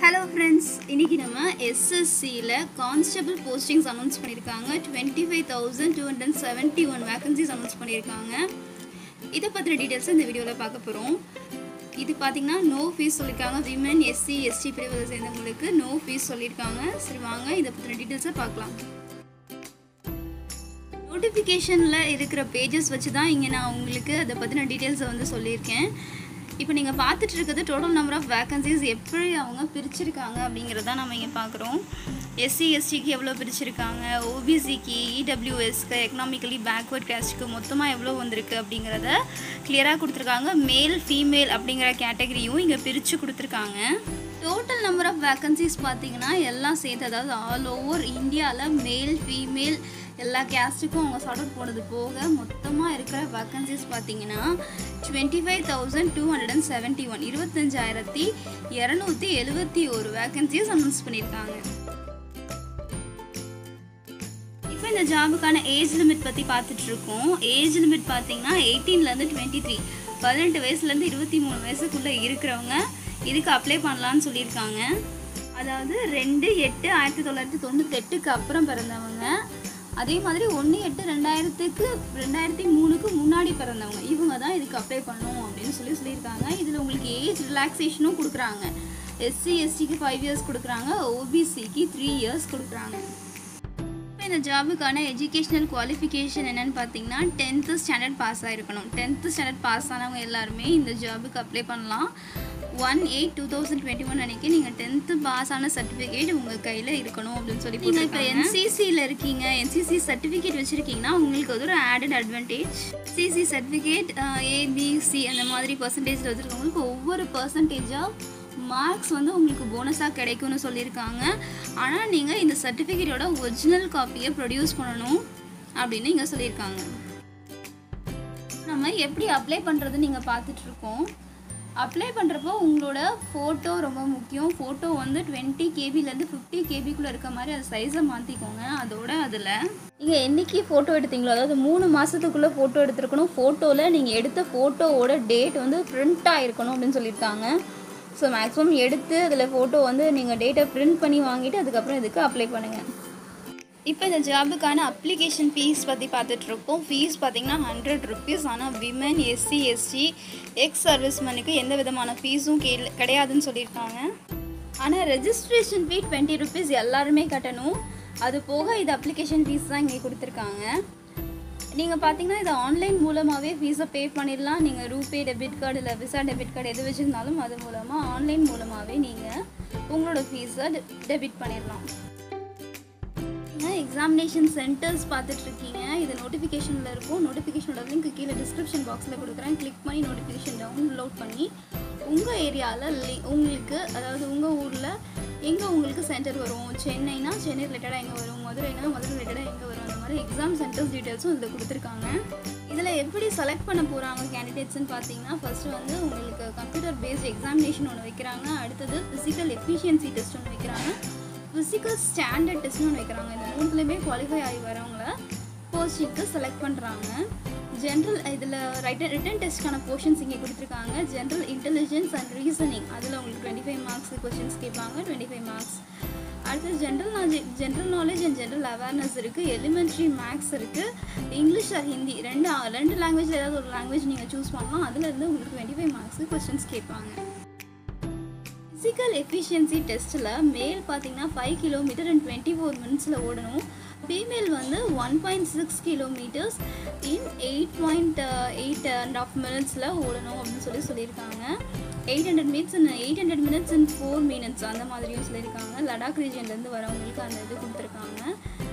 hello friends இன்றைக்கி நம்ம எஸ்எஸ்சியில் கான்ஸ்டபிள் போஸ்டிங்ஸ் அனௌன்ஸ் பண்ணியிருக்காங்க twenty five thousand two hundred seventy one vacancies announce பண்ணியிருக்காங்க இதை பற்றின டீட்டெயில்ஸ் இந்த வீடியோவில் பார்க்க போகிறோம் இது பார்த்தீங்கன்னா நோ ஃபீஸ் சொல்லியிருக்காங்க விமன் எஸ்சி எஸ்டி பிரிவில் சேர்ந்தவங்களுக்கு நோ ஃபீஸ் சொல்லியிருக்காங்க சரி வாங்க இதை பற்றின டீட்டெயில்ஸை பார்க்கலாம் நோட்டிஃபிகேஷனில் இருக்கிற பேஜஸ் வச்சு தான் இங்கே நான் உங்களுக்கு அதை பற்றின டீட்டெயில்ஸை வந்து சொல்லியிருக்கேன் இப்போ நீங்கள் பார்த்துட்டு இருக்கிறது டோட்டல் நம்பர் ஆஃப் வேகன்சிஸ் எப்படி அவங்க பிரிச்சிருக்காங்க அப்படிங்கிறத நம்ம இங்கே பார்க்குறோம் எஸ்சி எஸ்டிக்கு எவ்வளோ பிரிச்சிருக்காங்க ஓபிசிக்கு இடபிள்யூஎஸ்க்கு எக்கனாமிக்கலி பேக்வர்ட் கேஸ்ட்டுக்கு மொத்தமாக எவ்வளோ வந்திருக்கு அப்படிங்கிறத கிளியராக கொடுத்துருக்காங்க மேல் ஃபீமேல் அப்படிங்கிற கேட்டகரியும் இங்கே பிரித்து கொடுத்துருக்காங்க டோட்டல் நம்பர் ஆஃப் வேக்கன்சிஸ் பார்த்தீங்கன்னா எல்லாம் சேர்த்து அதாவது ஆல் ஓவர் இந்தியாவில் மேல் ஃபீமேல் எல்லா கேஸ்ட்டுக்கும் அவங்க சார்ட் அவுட் போனது போக மொத்தமாக இருக்கிற வேக்கன்சிஸ் பார்த்தீங்கன்னா twenty five thousand two hundred and seventy one இருபத்தஞ்சாயிரத்தி இரநூத்தி எழுபத்தி ஒரு வேக்கன்சிஸ் அனௌன்ஸ் பண்ணியிருக்காங்க இப்போ இந்த ஜாபுக்கான ஏஜ் லிமிட் பற்றி பார்த்துட்டு இருக்கோம் ஏஜ் லிமிட் பார்த்தீங்கன்னா எயிட்டீன்லேருந்து டுவெண்ட்டி த்ரீ பதினெட்டு வயசுலேருந்து இருபத்தி மூணு வயசுக்குள்ளே இருக்கிறவங்க இதுக்கு அப்ளை பண்ணலான்னு சொல்லியிருக்காங்க அதாவது ரெண்டு எட்டு ஆயிரத்தி தொள்ளாயிரத்தி தொண்ணூத்தெட்டுக்கு அப்புறம் பிறந்தவங்க அதே மாதிரி ஒன்று எட்டு ரெண்டாயிரத்துக்கு ரெண்டாயிரத்தி மூணுக்கு முன்னாடி பிறந்தவங்க இவங்க தான் இதுக்கு அப்ளை பண்ணணும் அப்படின்னு சொல்லி சொல்லியிருக்காங்க இதில் உங்களுக்கு ஏஜ் ரிலாக்ஸேஷனும் கொடுக்குறாங்க எஸ்சி எஸ்டிக்கு ஃபைவ் இயர்ஸ் கொடுக்குறாங்க ஓபிசிக்கு த்ரீ இயர்ஸ் கொடுக்குறாங்க இப்போ இந்த ஜாபுக்கான எஜுகேஷனல் குவாலிஃபிகேஷன் என்னன்னு பார்த்தீங்கன்னா டென்த்து ஸ்டாண்டர்ட் பாஸ் ஆகிருக்கணும் டென்த்து ஸ்டாண்டர்ட் பாஸ் ஆனவங்க எல்லாருமே இந்த ஜாபுக்கு அப்ளை பண்ணலாம் one eight two thousand twenty one அன்றைக்கி நீங்கள் டென்த்து பாஸ் ஆன சர்டிஃபிகேட் உங்கள் கையில் இருக்கணும் அப்படின்னு சொல்லி நீங்கள் இப்போ என்சிசியில் இருக்கீங்க என்சிசி சர்டிஃபிகேட் வச்சுருக்கீங்கன்னா உங்களுக்கு அது ஒரு added advantage CC certificate ABC அந்த மாதிரி பர்சன்டேஜில் வச்சுருக்கவங்களுக்கு ஒவ்வொரு பர்சன்டேஜாக மார்க்ஸ் வந்து உங்களுக்கு போனஸாக கிடைக்கும்னு சொல்லியிருக்காங்க ஆனால் நீங்கள் இந்த சர்டிஃபிகேட்டோட ஒரிஜினல் காப்பியை ப்ரொடியூஸ் பண்ணணும் அப்படின்னு இங்கே சொல்லியிருக்காங்க நம்ம எப்படி அப்ளை பண்ணுறது நீங்கள் பார்த்துட்ருக்கோம் அப்ளை பண்ணுறப்போ உங்களோட ஃபோட்டோ ரொம்ப முக்கியம் ஃபோட்டோ வந்து டுவெண்ட்டி கேபிலேருந்து ஃபிஃப்டி கேபிக்குள்ளே இருக்க மாதிரி அது சைஸை மாற்றிக்கோங்க அதோட அதில் நீங்கள் என்றைக்கு ஃபோட்டோ எடுத்தீங்களோ அதாவது மூணு மாதத்துக்குள்ளே ஃபோட்டோ எடுத்துருக்கணும் ஃபோட்டோவில் நீங்கள் எடுத்த ஃபோட்டோவோட டேட் வந்து பிரிண்ட் ஆகிருக்கணும் அப்படின்னு சொல்லியிருக்காங்க ஸோ மேக்ஸிமம் எடுத்து அதில் ஃபோட்டோ வந்து நீங்கள் டேட்டை பிரிண்ட் பண்ணி வாங்கிட்டு அதுக்கப்புறம் இதுக்கு அப்ளை பண்ணுங்கள் இப்போ இந்த ஜாபுக்கான அப்ளிகேஷன் ஃபீஸ் பற்றி பார்த்துட்ருக்கோம் ஃபீஸ் பார்த்தீங்கன்னா ஹண்ட்ரட் ருபீஸ் ஆனால் விமன் எஸ்சி எஸ்டி எக்ஸ் சர்வீஸ்மேனுக்கு எந்த விதமான ஃபீஸும் கே கிடையாதுன்னு சொல்லியிருக்காங்க ஆனால் ரெஜிஸ்ட்ரேஷன் ஃபீ டுவெண்ட்டி ருபீஸ் எல்லாருமே கட்டணும் அது போக இது அப்ளிகேஷன் ஃபீஸ் தான் இங்கே கொடுத்துருக்காங்க நீங்கள் பார்த்தீங்கன்னா இது ஆன்லைன் மூலமாகவே ஃபீஸை பே பண்ணிடலாம் நீங்கள் ரூபே டெபிட் கார்டு இல்லை விசா டெபிட் கார்டு எது வச்சுருந்தாலும் அது மூலமாக ஆன்லைன் மூலமாகவே நீங்கள் உங்களோட ஃபீஸை டெபிட் பண்ணிடலாம் நீங்கள் எக்ஸாமினேஷன் சென்டர்ஸ் பார்த்துட்டு இருக்கீங்க இது நோட்டிஃபிகேஷனில் இருக்கும் நோட்டிஃபிகேஷனோட லிங்க் கீழே டிஸ்கிரிப்ஷன் பாக்ஸில் கொடுக்குறேன் கிளிக் பண்ணி நோட்டிஃபிகேஷன் டவுன்லோட் பண்ணி உங்கள் ஏரியாவில் லி உங்களுக்கு அதாவது உங்கள் ஊரில் எங்கே உங்களுக்கு சென்டர் வரும் சென்னைனா சென்னை ரிலேட்டடாக எங்கே வரும் மதுரைனா மதுரை ரிலேட்டடாக எங்கே வரும் அந்த மாதிரி எக்ஸாம் சென்டர்ஸ் டீட்டெயில்ஸும் இதில் கொடுத்துருக்காங்க இதில் எப்படி செலக்ட் பண்ண போகிறாங்க கேண்டிடேட்ஸ்னு பார்த்தீங்கன்னா ஃபஸ்ட்டு வந்து உங்களுக்கு கம்ப்யூட்டர் பேஸ்ட் எக்ஸாமினேஷன் ஒன்று வைக்கிறாங்க அடுத்தது ஃபிசிக்கல் எஃபிஷியன்சி டெஸ்ட் ஒன்று வைக்கிறாங்க ஃபிசிக்கல் ஸ்டாண்டர்ட் டெஸ்ட்னு ஒன்று வைக்கிறாங்க இந்த மூணுத்துலேயுமே குவாலிஃபை ஆகி வரவங்கள போஸ்டிங்க்கு செலக்ட் பண்ணுறாங்க ஜென்ரல் இதில் ரைட்டன் ரிட்டன் டெஸ்ட்க்கான போர்ஷன்ஸ் இங்கே கொடுத்துருக்காங்க ஜென்ரல் இன்டெலிஜென்ஸ் அண்ட் ரீசனிங் அதில் உங்களுக்கு டுவெண்ட்டி ஃபைவ் மார்க்ஸ் கொஷின்ஸ் கேட்பாங்க டுவெண்ட்டி ஃபைவ் மார்க்ஸ் அடுத்து general knowledge general knowledge and general awareness இருக்குது எலிமெண்ட்ரி மேக்ஸ் இருக்குது இங்கிலீஷ் ஆர் ஹிந்தி ரெண்டு ரெண்டு லாங்குவேஜில் ஏதாவது ஒரு லாங்குவேஜ் நீங்கள் சூஸ் பண்ணலாம் அதுலேருந்து உங்களுக்கு டுவெண்ட்டி ஃபைவ் மார்க்ஸு கொஷின்ஸ் கேட்பாங்க ஃபிசிக்கல் எஃபிஷியன்சி டெஸ்ட்டில் மேல் பார்த்தீங்கன்னா five kilometre and twenty four மினிட்ஸில் ஓடணும் ஃபீமேல் வந்து one point six kilometres in eight point eight and half மினிட்ஸில் ஓடணும் அப்படின்னு சொல்லி சொல்லியிருக்காங்க eight hundred minutes in eight hundred minutes in four minutes அந்த மாதிரியும் சொல்லியிருக்காங்க லடாக் ரீஜன்லேருந்து வரவங்களுக்கு அந்த இது கொடுத்துருக்காங்க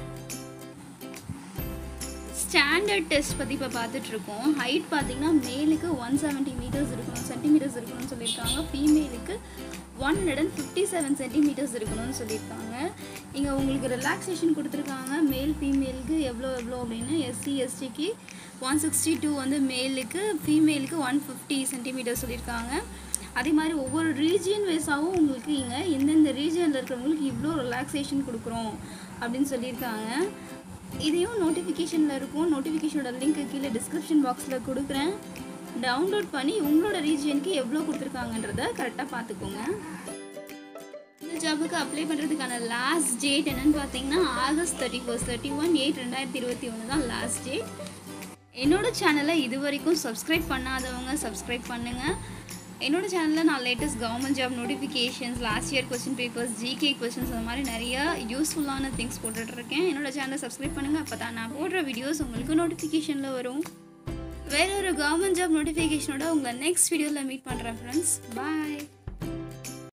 ஸ்டாண்டர்ட் டெஸ்ட் பற்றி இப்போ பார்த்துட்ருக்கோம் ஹைட் பார்த்தீங்கன்னா மேலுக்கு ஒன் செவன்ட்டி மீட்டர்ஸ் இருக்கணும் சென்டிமீட்டர்ஸ் இருக்கணும்னு சொல்லியிருக்காங்க ஃபீமேலுக்கு one hundred and fifty seven centimetres இருக்கணும்னு சொல்லியிருக்காங்க இங்கே உங்களுக்கு ரிலாக்ஸேஷன் கொடுத்துருக்காங்க மேல் ஃபீமேலுக்கு எவ்வளோ எவ்வளோ அப்படின்னு எஸ்சி எஸ்டிக்கு ஒன் சிக்ஸ்டி டூ வந்து மேலுக்கு ஃபீமேலுக்கு ஒன் ஃபிஃப்டி சென்டிமீட்டர் சொல்லியிருக்காங்க அதே மாதிரி ஒவ்வொரு ரீஜியன் வைஸாகவும் உங்களுக்கு இங்கே எந்தெந்த ரீஜியனில் இருக்கிறவங்களுக்கு இவ்வளோ ரிலாக்ஸேஷன் கொடுக்குறோம் அப்படின்னு சொல்லியிருக்காங்க இதையும் நோட்டிஃபிகேஷனில் இருக்கும் நோட்டிஃபிகேஷனோட லிங்க் கீழே டிஸ்கிரிப்ஷன் பாக்ஸில் கொடுக்குறேன் டவுன்லோட் பண்ணி உங்களோட ரீஜியனுக்கு எவ்வளோ கொடுத்துருக்காங்கன்றத கரெக்டாக பார்த்துக்கோங்க ஜாபுக்கு அப்ளை பண்ணுறதுக்கான லாஸ்ட் டேட் என்னன்னு பார்த்தீங்கன்னா August thirty first thirty one eight ரெண்டாயிரத்தி இருபத்தி ஒன்று தான் லாஸ்ட் டேட் என்னோட சேனலை இது வரைக்கும் சப்ஸ்கிரைப் பண்ணாதவங்க சப்ஸ்கிரைப் பண்ணுங்கள் என்னோட சேனலில் நான் latest government job notifications last year question papers GK questions அந்த மாதிரி நிறைய யூஸ்ஃபுல்லான திங்ஸ் போட்டுட்ருக்கேன் என்னோட சேனலை சப்ஸ்கிரைப் பண்ணுங்கள் அப்போ தான் நான் போடுற வீடியோஸ் உங்களுக்கு நோட்டிஃபிகேஷனில் வரும் வேற ஒரு கவர்மெண்ட் ஜாப் நோட்டிஃபிகேஷனோட உங்களை நெக்ஸ்ட் வீடியோவில் மீட் பண்ணுறேன் ஃப்ரெண்ட்ஸ் பாய்